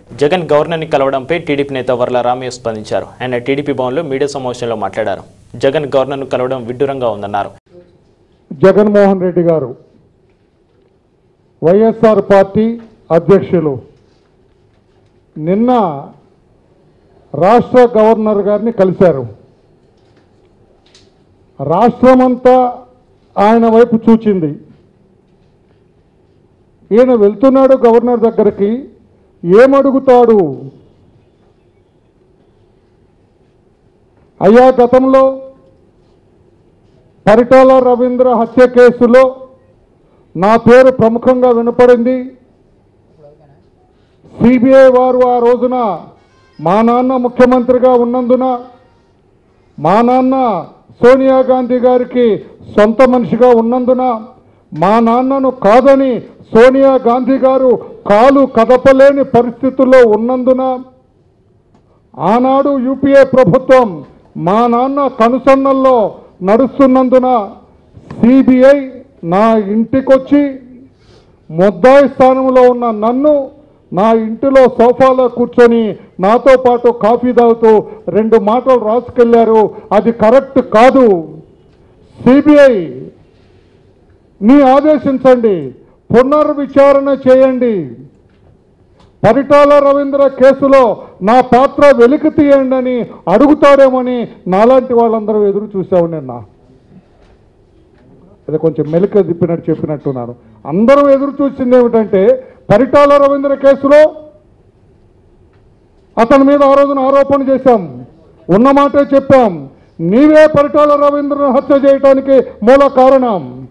Jagan గవర్నర్ని కలవడంపై TDP నేత వర్ల రామయ్య స్పందించారు ఆయన టీడీపీ భవన్లో మీడియా సమావేశంలో మాట్లాడారు జగన్ గవర్నర్ను కలవడం విడ్డూరంగా ఉందన్నారు జగన్మోహన్ రెడ్డి గారు వైఎస్ఆర్ పార్టీ అధ్యక్షులు నిన్న రాష్ట్ర గవర్నర్ గారిని కలిశారు రాష్ట్రమంతా ఆయన వైపు చూచింది ఈయన వెళ్తున్నాడు గవర్నర్ దగ్గరికి ఏమడుగుతాడు అయ్యా గతంలో పరిటాల రవీంద్ర హత్య కేసులో నా పేరు ప్రముఖంగా వినపడింది సిబిఐ వారు ఆ రోజున మా నాన్న ముఖ్యమంత్రిగా ఉన్నందున మా నాన్న సోనియా గాంధీ గారికి సొంత మనిషిగా ఉన్నందున మా నాన్నను కాదని సోనియా గాంధీ గారు కాలు కదపలేని పరిస్థితుల్లో ఉన్నందున ఆనాడు యూపీఏ ప్రభుత్వం మా నాన్న కనుసన్నల్లో నడుస్తున్నందున సిబిఐ నా ఇంటికొచ్చి ముద్దాయి స్థానంలో ఉన్న నన్ను నా ఇంటిలో సోఫాలో కూర్చొని నాతో పాటు కాఫీ తాగుతూ రెండు మాటలు రాసుకెళ్లారు అది కరెక్ట్ కాదు సిబిఐ ని ఆదేశించండి పునర్విచారణ చేయండి పరిటాల రవీంద్ర కేసులో నా పాత్ర వెలికి తీయండి అని అడుగుతాడేమని నాలాంటి వాళ్ళందరూ ఎదురు చూసావు నిన్న అది కొంచెం మెలిక తిప్పినట్టు చెప్పినట్టున్నాను అందరూ ఎదురు చూసింది ఏమిటంటే పరిటాల రవీంద్ర కేసులో అతని మీద ఆ రోజున ఆరోపణ చేశాం ఉన్న మాటే చెప్పాం నీవే పరిటాల రవీంద్రను హత్య చేయడానికి మూల కారణం